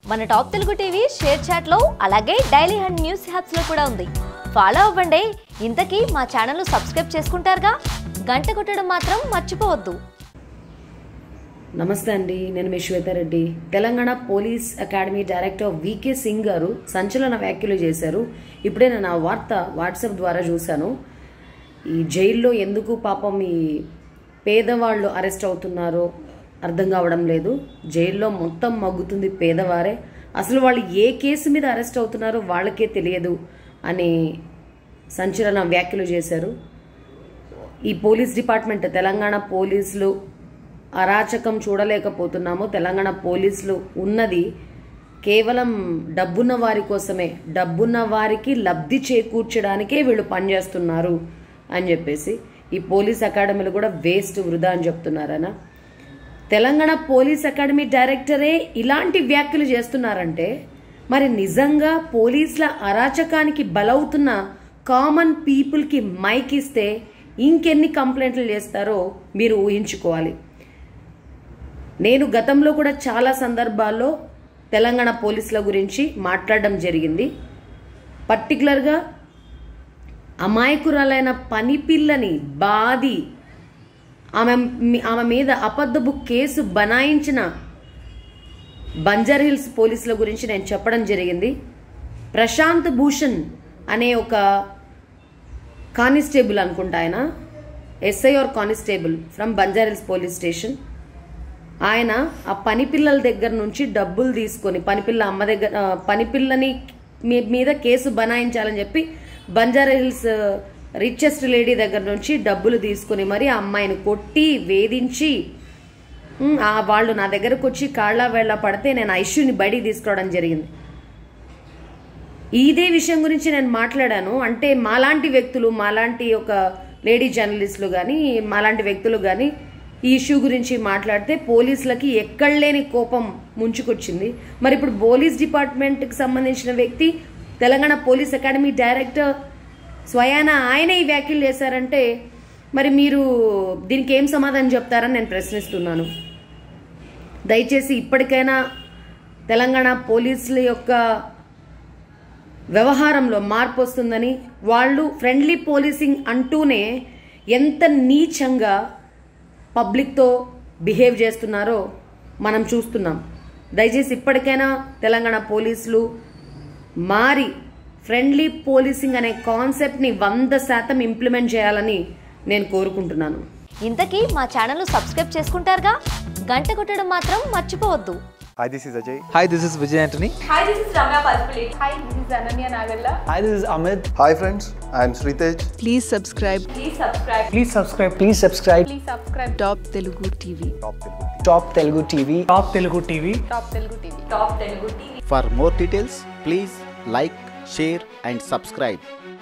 మన top Telugu TV ShareChat లో అలాగే డైలీ హండ్ న్యూస్ హ్యాప్స్ లో కూడా ఉంది ఫాలో అవ్వండి ఇంతకీ మా ఛానల్ సబ్స్క్రైబ్ చేసుకుంటారుగా గంట కొట్టడం మాత్రం మర్చిపోవద్దు నమస్తే అండి నేను మీ Shweta Reddy Telangana police academy director V K Singh గారు సంచలన వ్యాఖ్యలు చేశారు ఇప్పుడే నేను ఆ వార్త వాట్సాప్ ద్వారా చూశాను ఈ జైల్లో ఎందుకు పాపం ఈ పేదవాళ్ళు అరెస్ట్ అవుతున్నారో అర్థం కావడం లేదు జైల్లో మొత్తం మగ్గుతుంది పేదవారే అసలు వాళ్ళు ఏ కేసు మీద అరెస్ట్ అవుతున్నారో వాళ్ళకే తెలియదు అని సంచలన వ్యాఖ్యలు చేశారు ఈ పోలీస్ డిపార్ట్మెంట్ తెలంగాణ పోలీసులు అరాచకం చూడలేకపోతున్నాము తెలంగాణ పోలీసులు ఉన్నది కేవలం డబ్బున్న వారి కోసమే డబ్బున్న వారికి లబ్ధి చేకూర్చడానికే వీళ్ళు పనిచేస్తున్నారు అని చెప్పేసి ఈ పోలీస్ అకాడమీలు కూడా వేస్ట్ వృధా అని చెప్తున్నారనా తెలంగాణ పోలీస్ అకాడమీ డైరెక్టరే ఇలాంటి వ్యాఖ్యలు చేస్తున్నారంటే మరి నిజంగా పోలీసుల అరాచకానికి బలవుతున్న కామన్ పీపుల్కి మైక్ ఇస్తే ఇంకెన్ని కంప్లైంట్లు చేస్తారో మీరు ఊహించుకోవాలి నేను గతంలో కూడా చాలా సందర్భాల్లో తెలంగాణ పోలీసుల గురించి మాట్లాడడం జరిగింది పర్టికులర్గా అమాయకురాలైన పని పిల్లని బాది ఆమె మీ- ఆమె మీద అబద్ధపు కేసు బనాయించిన బంజర్ హిల్స్ పోలీసుల గురించి నేను చెప్పడం జరిగింది ప్రశాంత్ భూషణ్ అనే ఒక కానిస్టేబుల్ అనుకుంటా ఆయన S I or constable from Banjara Hills police station ఆయన ఆ పని పిల్లల దగ్గర నుంచి డబ్బులు తీసుకొని పనిపిల్ల అమ్మ దగ్గర ఆ, పనిపిల్లని మీ- మీద కేసు బనాయించాలని చెప్పి బంజారా హిల్స్ రిచెస్ట్ లేడీ దగ్గర నుంచి డబ్బులు తీసుకొని మరి ఆ అమ్మాయిని కొట్టి వేధించి ఉమ్, ఆ వాళ్ళు నా దగ్గరకు వచ్చి కాళ్ళ వేళ్ళ పడితే నేను ఐష్యూని బయటికి తీసుకురావడం జరిగింది ఇదే విషయం గురించి నేను మాట్లాడాను అంటే మాలాంటి వ్యక్తులు మాలాంటి ఒక లేడీ జర్నలిస్టులు కానీ మాలాంటి వ్యక్తులు కానీ ఈ ఇష్యూ గురించి మాట్లాడితే పోలీసులకి ఎక్కడలేని కోపం ముంచుకొచ్చింది మరి ఇప్పుడు పోలీస్ డిపార్ట్మెంట్కి సంబంధించిన వ్యక్తి తెలంగాణ పోలీస్ అకాడమీ డైరెక్టర్ స్వయాన ఆయన ఈ వ్యాఖ్యలు చేశారంటే మరి మీరు దీనికి ఏం సమాధానం చెప్తారని నేను ప్రశ్నిస్తున్నాను దయచేసి ఇప్పటికైనా తెలంగాణ పోలీసుల యొక్క వ్యవహారంలో మార్పు వస్తుందని వాళ్ళు ఫ్రెండ్లీ పోలీసింగ్ అంటూనే ఎంత నీచంగా పబ్లిక్తో బిహేవ్ చేస్తున్నారో మనం చూస్తున్నాం దయచేసి ఇప్పటికైనా తెలంగాణ పోలీసులు మారి ఫ్రెండ్లీ పోలీసింగ్ అనే కాన్సెప్ట్ని వంద శాతం ఇంప్లిమెంట్ చేయాలని నేను కోరుకుంటున్నాను ఇంతకీ మా ఛానల్ సబ్స్క్రైబ్ చేసుకుంటారుగా గంట కొట్టడం మాత్రం మర్చిపోవద్దు Hi, this is Ajay. Hi, this is Vijay Antony. Hi, this is Ramya Palpulate. Hi, this is Ananya Nagalla. Hi, this is Amit. Hi, friends. I am Sritej. Please subscribe Please subscribe. Please subscribe. Please subscribe. Please subscribe. Top Telugu TV. Top Telugu. Top Telugu TV. Top Telugu TV. Top Telugu TV. Top Telugu TV. For more details, please like, share, and subscribe.